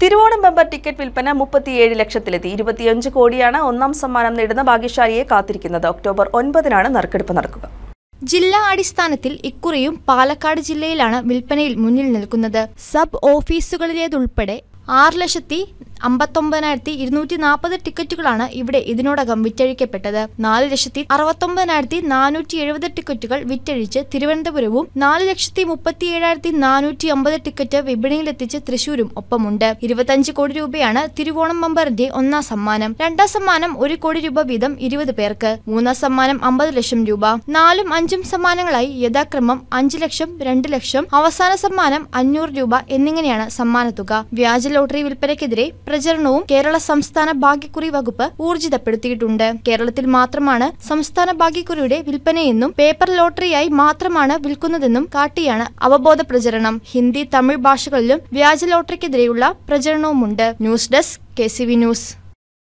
Thiruvonam bumper ticket വിൽപ്പന മുപ്പത്തിയേഴ് ലക്ഷത്തിലെത്തി ഇരുപത്തിയഞ്ച് കോടിയാണ് ഒന്നാം സമ്മാനം നേടുന്ന ഭാഗ്യശാലിയെ കാത്തിരിക്കുന്നത് ഒക്ടോബർ ഒൻപതിനാണ് നറുക്കെടുപ്പ് നടക്കുക ജില്ലാ അടിസ്ഥാനത്തിൽ ഇക്കുറിയും പാലക്കാട് ജില്ലയിലാണ് വിൽപ്പനയിൽ മുന്നിൽ നിൽക്കുന്നത് സബ് ഓഫീസുകളിലേതുൾപ്പെടെ ആറ് ലക്ഷത്തി അമ്പത്തൊമ്പതിനായിരത്തി ഇരുന്നൂറ്റി നാൽപ്പത് ടിക്കറ്റുകളാണ് ഇവിടെ ഇതിനോടകം വിറ്റഴിക്കപ്പെട്ടത് നാല് ലക്ഷത്തി അറുപത്തൊമ്പതിനായിരത്തി നാനൂറ്റി എഴുപത് ടിക്കറ്റുകൾ വിറ്റഴിച്ച് തിരുവനന്തപുരവും നാല് ലക്ഷത്തി മുപ്പത്തി ഏഴായിരത്തി നാനൂറ്റി അമ്പത് ടിക്കറ്റ് വിപണിയിലെത്തിച്ച് തൃശൂരും ഒപ്പമുണ്ട് ഇരുപത്തഞ്ച് കോടി രൂപയാണ് തിരുവോണം ബമ്പറിന്റെ ഒന്നാം സമ്മാനം രണ്ടാം സമ്മാനം ഒരു കോടി രൂപ വീതം ഇരുപത് പേർക്ക് മൂന്നാം സമ്മാനം അമ്പത് ലക്ഷം രൂപ നാലും അഞ്ചും സമ്മാനങ്ങളായി യഥാക്രമം അഞ്ച് ലക്ഷം രണ്ട് ലക്ഷം അവസാന സമ്മാനം അഞ്ഞൂറ് രൂപ എന്നിങ്ങനെയാണ് സമ്മാനത്തുക വ്യാജ ലോട്ടറി വിൽപ്പനയ്ക്കെതിരെ പ്രചരണവും കേരള സംസ്ഥാന ഭാഗ്യക്കുറി വകുപ്പ് ഊർജിതപ്പെടുത്തിയിട്ടുണ്ട് കേരളത്തിൽ മാത്രമാണ് സംസ്ഥാന ഭാഗ്യക്കുറിയുടെ വിൽപ്പനയെന്നും പേപ്പർ ലോട്ടറിയായി മാത്രമാണ് വിൽക്കുന്നതെന്നും കാട്ടിയാണ് അവബോധ പ്രചരണം ഹിന്ദി തമിഴ് ഭാഷകളിലും വ്യാജ ലോട്ടറിക്കെതിരെയുള്ള പ്രചരണവുമുണ്ട് ന്യൂസ് ഡെസ്ക് കെ ന്യൂസ്